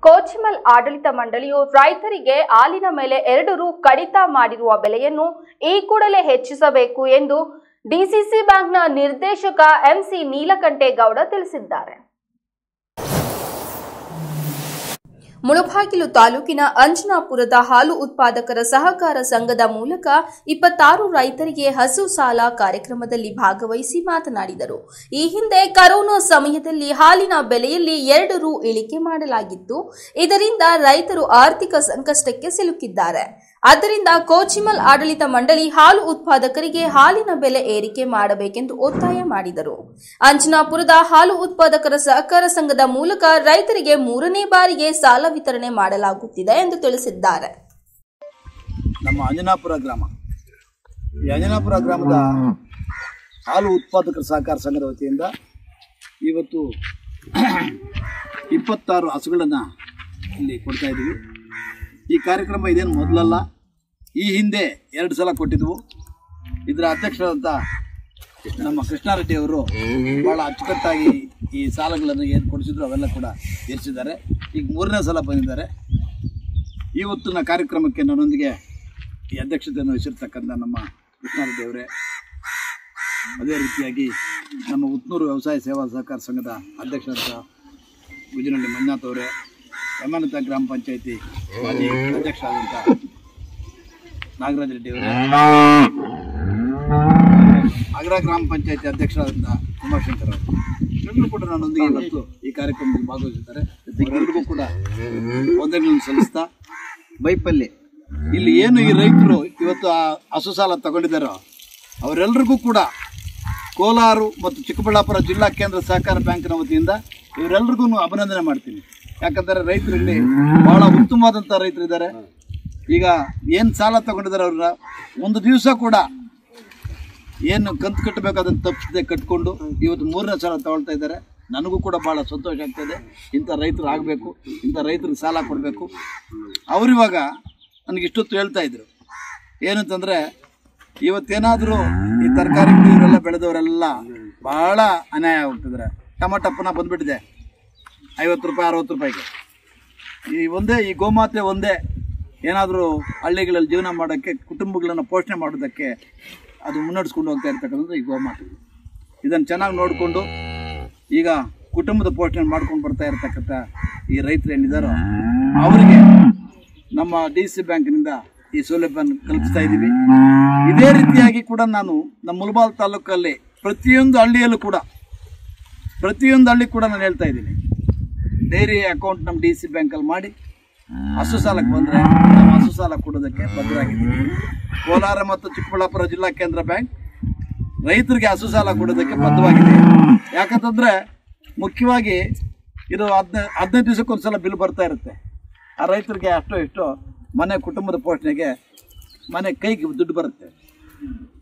ಕೋಚಿಮಲ್ ಆಡಳಿತ ಮಂಡಳಿಯು ರೈತರಿಗೆ ಹಾಲಿನ ಮೇಲೆ ಎರಡು ರು ಕಡಿತ ಮಾಡಿರುವ ಬೆಲೆಯನ್ನು ಈ ಕೂಡಲೇ ಹೆಚ್ಚಿಸಬೇಕು ಎಂದು ಡಿಸಿಸಿ ಬ್ಯಾಂಕ್ನ ನಿರ್ದೇಶಕ ಎಂಸಿ ನೀಲಕಂಠೇಗೌಡ ತಿಳಿಸಿದ್ದಾರೆ ಮುಳಬಾಗಿಲು ತಾಲೂಕಿನ ಅಂಜನಾಪುರದ ಹಾಲು ಉತ್ಪಾದಕರ ಸಹಕಾರ ಸಂಘದ ಮೂಲಕ ಇಪ್ಪತ್ತಾರು ರೈತರಿಗೆ ಹಸು ಸಾಲ ಕಾರ್ಯಕ್ರಮದಲ್ಲಿ ಭಾಗವಹಿಸಿ ಮಾತನಾಡಿದರು ಈ ಹಿಂದೆ ಕರೋನಾ ಸಮಯದಲ್ಲಿ ಹಾಲಿನ ಬೆಲೆಯಲ್ಲಿ ಎರಡು ರು ಇಳಿಕೆ ಮಾಡಲಾಗಿತ್ತು ಇದರಿಂದ ರೈತರು ಆರ್ಥಿಕ ಸಂಕಷ್ಟಕ್ಕೆ ಸಿಲುಕಿದ್ದಾರೆ ಆದ್ದರಿಂದ ಕೋಚಿಮಲ್ ಆಡಳಿತ ಮಂಡಳಿ ಹಾಲು ಉತ್ಪಾದಕರಿಗೆ ಹಾಲಿನ ಬೆಲೆ ಏರಿಕೆ ಮಾಡಬೇಕೆಂದು ಒತ್ತಾಯ ಮಾಡಿದರು ಅಂಜನಾಪುರದ ಹಾಲು ಉತ್ಪಾದಕರ ಸಹಕಾರ ಸಂಘದ ಮೂಲಕ ರೈತರಿಗೆ ಮೂರನೇ ಬಾರಿಗೆ ಸಾಲ ವಿತರಣೆ ಮಾಡಲಾಗುತ್ತಿದೆ ಎಂದು ತಿಳಿಸಿದ್ದಾರೆ ನಮ್ಮ ಅಂಜನಾಪುರ ಗ್ರಾಮ ಈ ಅಂಜನಾಪುರ ಗ್ರಾಮದ ಹಾಲು ಉತ್ಪಾದಕರ ಸಹಕಾರ ಸಂಘದ ವತಿಯಿಂದ ಇವತ್ತು ಇಪ್ಪತ್ತಾರು ಹಸುಗಳನ್ನು ಇಲ್ಲಿ ಕೊಡ್ತಾ ಇದ್ದೀವಿ ಈ ಕಾರ್ಯಕ್ರಮ ಇದೇನು ಮೊದಲಲ್ಲ ಈ ಹಿಂದೆ ಎರಡು ಸಲ ಕೊಟ್ಟಿದ್ವು ಇದರ ಅಧ್ಯಕ್ಷರಾದಂಥ ನಮ್ಮ ಕೃಷ್ಣಾರೆಡ್ಡಿ ಅವರು ಭಾಳ ಅಚ್ಚುಕಟ್ಟಾಗಿ ಈ ಸಾಲಗಳನ್ನು ಏನು ಕೊಡಿಸಿದ್ರು ಅವೆಲ್ಲ ಕೂಡ ತೀರಿಸಿದ್ದಾರೆ ಈಗ ಮೂರನೇ ಸಲ ಬಂದಿದ್ದಾರೆ ಇವತ್ತಿನ ಕಾರ್ಯಕ್ರಮಕ್ಕೆ ನನ್ನೊಂದಿಗೆ ಈ ಅಧ್ಯಕ್ಷತೆಯನ್ನು ವಹಿಸಿರ್ತಕ್ಕಂಥ ನಮ್ಮ ಕೃಷ್ಣಾರೆಡ್ಡಿ ಅವರೇ ಅದೇ ರೀತಿಯಾಗಿ ನಮ್ಮ ಉತ್ನೂರು ವ್ಯವಸಾಯ ಸೇವಾ ಸಹಕಾರ ಸಂಘದ ಅಧ್ಯಕ್ಷರಾದ ಗುಜನಹಳ್ಳಿ ಮಂಜುನಾಥ್ ಅವರೇ ಯಮನತ ಗ್ರಾಮ ಪಂಚಾಯತಿ ಮಾಜಿ ಅಧ್ಯಕ್ಷರಾದಂಥ ನಾಗರಾಜ ರೆಡ್ಡಿ ಅವರೇ ಆಗ್ರಾ ಗ್ರಾಮ ಪಂಚಾಯತಿ ಅಧ್ಯಕ್ಷರಾದಂಥ ಉಮಾಶಂಕರ್ ಅವರು ಎಲ್ಲರೂ ಕೂಡ ನನ್ನೊಂದಿಗೆ ಇವತ್ತು ಈ ಕಾರ್ಯಕ್ರಮದಲ್ಲಿ ಭಾಗವಹಿಸಿದ್ದಾರೆ ಎಲ್ಲರಿಗೂ ಕೂಡ ವಂದನೆಗಳನ್ನು ಸಲ್ಲಿಸ್ತಾ ಬೈಪಲ್ಲಿ ಇಲ್ಲಿ ಏನು ಈ ರೈತರು ಇವತ್ತು ಆ ಹಸು ಸಾಲ ತಗೊಂಡಿದ್ದಾರೋ ಅವರೆಲ್ಲರಿಗೂ ಕೂಡ ಕೋಲಾರ ಮತ್ತು ಚಿಕ್ಕಬಳ್ಳಾಪುರ ಜಿಲ್ಲಾ ಕೇಂದ್ರ ಸಹಕಾರ ಬ್ಯಾಂಕಿನ ವತಿಯಿಂದ ಇವರೆಲ್ಲರಿಗೂ ಅಭಿನಂದನೆ ಮಾಡ್ತೀನಿ ಯಾಕಂದರೆ ರೈತರಲ್ಲಿ ಬಹಳ ಉತ್ತಮವಾದಂಥ ರೈತರಿದ್ದಾರೆ ಈಗ ಏನು ಸಾಲ ತಗೊಂಡಿದ್ದಾರೆ ಅವ್ರನ್ನ ಒಂದು ದಿವಸ ಕೂಡ ಏನು ಕಂತು ಕಟ್ಟಬೇಕು ಅದನ್ನು ತಪ್ಪಿಸದೆ ಕಟ್ಕೊಂಡು ಇವತ್ತು ಮೂರನೇ ಸಲ ತಗೊಳ್ತಾ ಇದ್ದಾರೆ ನನಗೂ ಕೂಡ ಭಾಳ ಸಂತೋಷ ಆಗ್ತದೆ ಇಂಥ ರೈತರು ಆಗಬೇಕು ಇಂಥ ರೈತರಿಗೆ ಸಾಲ ಕೊಡಬೇಕು ಅವರಿವಾಗ ನನಗೆ ಇಷ್ಟೊತ್ತು ಹೇಳ್ತಾ ಇದ್ರು ಏನಂತಂದರೆ ಇವತ್ತೇನಾದರೂ ಈ ತರಕಾರಿಗಳು ಇವರೆಲ್ಲ ಬೆಳೆದವರೆಲ್ಲ ಭಾಳ ಅನ್ಯಾಯ ಹೋಗ್ತಿದ್ದಾರೆ ಟಮಾಟ ಪುನಃ ಬಂದ್ಬಿಟ್ಟಿದೆ ಐವತ್ತು ರೂಪಾಯಿ ಅರವತ್ತು ರೂಪಾಯಿಗೆ ಈ ಒಂದೇ ಈ ಗೋಮಾತೆ ಒಂದೇ ಏನಾದರೂ ಹಳ್ಳಿಗಳಲ್ಲಿ ಜೀವನ ಮಾಡೋಕ್ಕೆ ಕುಟುಂಬಗಳನ್ನು ಪೋಷಣೆ ಮಾಡೋದಕ್ಕೆ ಅದು ಮುನ್ನಡೆಸ್ಕೊಂಡು ಹೋಗ್ತಾ ಇರ್ತಕ್ಕಂಥದ್ದು ಈ ಗೋಮಾತೆ ಇದನ್ನು ಚೆನ್ನಾಗಿ ನೋಡಿಕೊಂಡು ಈಗ ಕುಟುಂಬದ ಪೋಷಣೆ ಮಾಡ್ಕೊಂಡು ಬರ್ತಾ ಇರತಕ್ಕಂಥ ಈ ರೈತರು ಏನಿದ್ದಾರೋ ಅವರಿಗೆ ನಮ್ಮ ಡಿ ಸಿ ಬ್ಯಾಂಕಿನಿಂದ ಈ ಸೌಲಭ್ಯವನ್ನು ಕಲ್ಪಿಸ್ತಾ ಇದ್ದೀವಿ ಇದೇ ರೀತಿಯಾಗಿ ಕೂಡ ನಾನು ನಮ್ಮ ಮುಲಬಾಲ್ ತಾಲೂಕಲ್ಲಿ ಪ್ರತಿಯೊಂದು ಹಳ್ಳಿಯಲ್ಲೂ ಕೂಡ ಪ್ರತಿಯೊಂದು ಹಳ್ಳಿ ಕೂಡ ನಾನು ಹೇಳ್ತಾ ಇದ್ದೀನಿ ಡೈರಿ ಅಕೌಂಟ್ ನಮ್ಮ ಡಿ ಸಿ ಬ್ಯಾಂಕಲ್ಲಿ ಮಾಡಿ ಹಸು ಸಾಲಕ್ಕೆ ಬಂದರೆ ನಾವು ಹಸು ಸಾಲ ಕೊಡೋದಕ್ಕೆ ಬದ್ಧರಾಗಿದ್ದೀವಿ ಕೋಲಾರ ಮತ್ತು ಚಿಕ್ಕಬಳ್ಳಾಪುರ ಜಿಲ್ಲಾ ಕೇಂದ್ರ ಬ್ಯಾಂಕ್ ರೈತರಿಗೆ ಹಸು ಸಾಲ ಕೊಡೋದಕ್ಕೆ ಬದ್ಧವಾಗಿದೆ ಯಾಕಂತಂದರೆ ಮುಖ್ಯವಾಗಿ ಇದು ಹದಿನೈದು ಹದಿನೈದು ದಿವಸಕ್ಕೊಂದ್ಸಲ ಬಿಲ್ ಬರ್ತಾ ಇರುತ್ತೆ ಆ ರೈತರಿಗೆ ಅಷ್ಟೋ ಇಷ್ಟೋ ಮನೆ ಕುಟುಂಬದ ಪೋಷಣೆಗೆ ಮನೆ ಕೈಗೆ ದುಡ್ಡು ಬರುತ್ತೆ